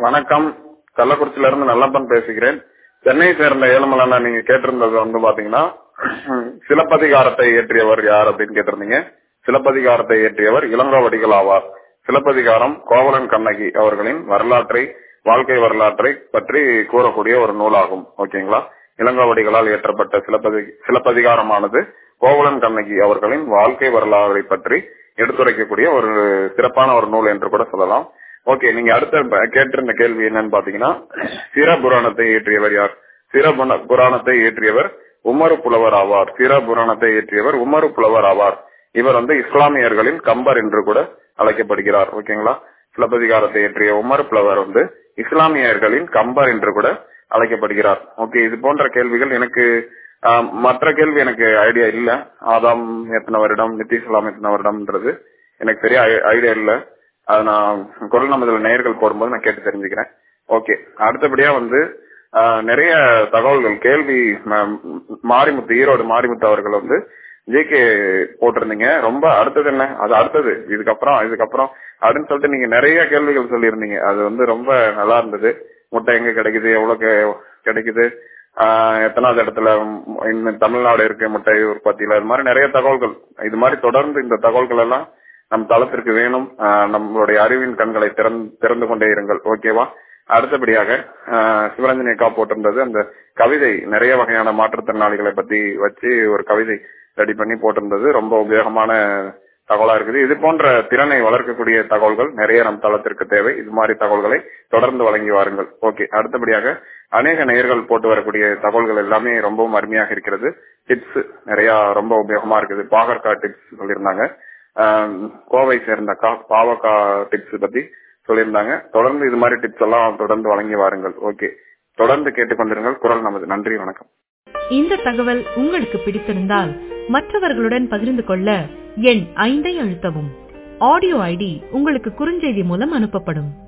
வணக்கம் கள்ளக்குறிச்சியில இருந்து நல்லப்பன் பேசுகிறேன் சென்னையை சேர்ந்த ஏழுமலண்ணா நீங்க கேட்டிருந்தது வந்து பாத்தீங்கன்னா சிலப்பதிகாரத்தை இயற்றியவர் யார் அப்படின்னு கேட்டிருந்தீங்க சிலப்பதிகாரத்தை இயற்றியவர் இளங்கோவடிகள் ஆவார் சிலப்பதிகாரம் கோவலன் கண்ணகி அவர்களின் வரலாற்றை வாழ்க்கை வரலாற்றை பற்றி கூறக்கூடிய ஒரு நூலாகும் ஓகேங்களா இளங்கோவடிகளால் இயற்றப்பட்ட சிலப்பதி சிலப்பதிகாரமானது கோவலன் கண்ணகி அவர்களின் வாழ்க்கை வரலாறை பற்றி எடுத்துரைக்கக்கூடிய ஒரு சிறப்பான ஒரு நூல் என்று கூட சொல்லலாம் ஓகே நீங்க அடுத்த கேட்டிருந்த கேள்வி என்னன்னு பாத்தீங்கன்னா சிர புராணத்தை இயற்றியவர் யார் சிர புராணத்தை இயற்றியவர் உமரு புலவர் ஆவார் சிர புராணத்தை இயற்றியவர் உமரு புலவர் ஆவார் இவர் வந்து இஸ்லாமியர்களின் கம்பர் என்று கூட அழைக்கப்படுகிறார் ஓகேங்களா சிலப்பதிகாரத்தை இயற்றிய உமர் புலவர் வந்து இஸ்லாமியர்களின் கம்பர் என்று கூட அழைக்கப்படுகிறார் ஓகே இது போன்ற கேள்விகள் எனக்கு மற்ற கேள்வி எனக்கு ஐடியா இல்ல ஆதாம் எத்தனை வருடம் நிதிஷ்லாம் எத்தனை வருடம்ன்றது எனக்கு சரியா ஐடியா இல்ல அது நான் குரல் நமதுல நேர்கள் போடும்போது நான் கேட்டு தெரிஞ்சுக்கிறேன் ஓகே அடுத்தபடியா வந்து நிறைய தகவல்கள் கேள்வி மாரிமுத்து ஈரோடு மாரிமுத்து அவர்கள் வந்து ஜேகே போட்டிருந்தீங்க ரொம்ப அடுத்தது என்ன அது அடுத்தது இதுக்கப்புறம் இதுக்கப்புறம் அப்படின்னு சொல்லிட்டு நீங்க நிறைய கேள்விகள் சொல்லியிருந்தீங்க அது வந்து ரொம்ப நல்லா இருந்தது முட்டை எங்க கிடைக்குது எவ்வளவு கிடைக்குது எத்தனாவது இடத்துல தமிழ்நாடு இருக்கு முட்டை உற்பத்தியில இது மாதிரி நிறைய தகவல்கள் இது மாதிரி தொடர்ந்து இந்த தகவல்கள் எல்லாம் நம் தளத்திற்கு வேணும் நம்மளுடைய அறிவின் கண்களை திறந்து கொண்டே இருங்கள் ஓகேவா அடுத்தபடியாக சிவரஞ்சனி அக்கா போட்டிருந்தது அந்த கவிதை நிறைய வகையான மாற்றுத்திறனாளிகளை பத்தி வச்சு ஒரு கவிதை ரெடி பண்ணி போட்டிருந்தது ரொம்ப உபயோகமான தகவலா இருக்குது இது போன்ற திறனை வளர்க்கக்கூடிய தகவல்கள் நிறைய நம் தளத்திற்கு தேவை இது மாதிரி தகவல்களை தொடர்ந்து வழங்கி வாருங்கள் ஓகே அடுத்தபடியாக அநேக நேயர்கள் போட்டு வரக்கூடிய தகவல்கள் எல்லாமே ரொம்பவும் அருமையாக இருக்கிறது டிப்ஸ் நிறைய ரொம்ப உபயோகமா இருக்குது பாகற்கா டிப்ஸ் சொல்லியிருந்தாங்க கோவை சேர்ந்தக்கா பாவக்கா டிப்ஸ் பத்தி சொல்லியிருந்தாங்க தொடர்ந்து இது மாதிரி டிப்ஸ் எல்லாம் தொடர்ந்து வழங்கி வாருங்கள் ஓகே தொடர்ந்து கேட்டுக்கொண்டிருங்கள் குரல் நமது நன்றி வணக்கம் இந்த தகவல் உங்களுக்கு பிடித்திருந்தால் மற்றவர்களுடன் பகிர்ந்து கொள்ள எண் ஐந்தை அழுத்தவும் ஆடியோ ஐடி உங்களுக்கு குறுஞ்செய்தி மூலம் அனுப்பப்படும்